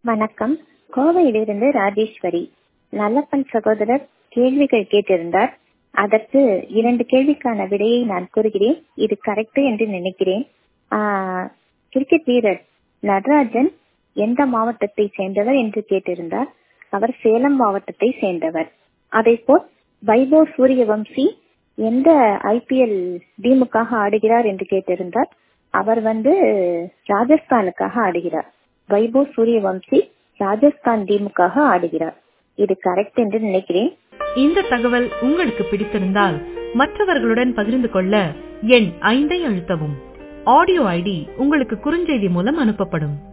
வணக்கம் கோவையிலிருந்து ராஜேஸ்வரி நல்லப்பன் சகோதரர் கேள்விகள் கேட்டிருந்தார் அதற்கு இரண்டு கேள்விக்கான விடையை நான் கூறுகிறேன் இது கரெக்ட் என்று நினைக்கிறேன் ஆஹ், கிரிக்கெட் வீரர் நடராஜன் எந்த மாவட்டத்தை சேர்ந்தவர் என்று கேட்டிருந்தார் அவர் சேலம் மாவட்டத்தை சேர்ந்தவர் அதேபோல் வைபவ் சூரியவம்சி எந்த ஐபிஎல் டீமுக்காக ஆடுகிறார் என்று கேட்டிருந்தார் அவர் வந்து ராஜஸ்தானுக்காக ஆடுகிறார் வைபவ் சூரியவம்சி ராஜஸ்தான் டீமுக்காக ஆடுகிறார் இது கரெக்ட் என்று நினைக்கிறேன் இந்த தகவல் உங்களுக்கு பிடித்திருந்தால் மற்றவர்களுடன் பகிர்ந்து கொள்ள எண் ஐந்தை அழுத்தவும் ஆடியோ ஐடி உங்களுக்கு குறுஞ்செய்தி மூலம் அனுப்பப்படும்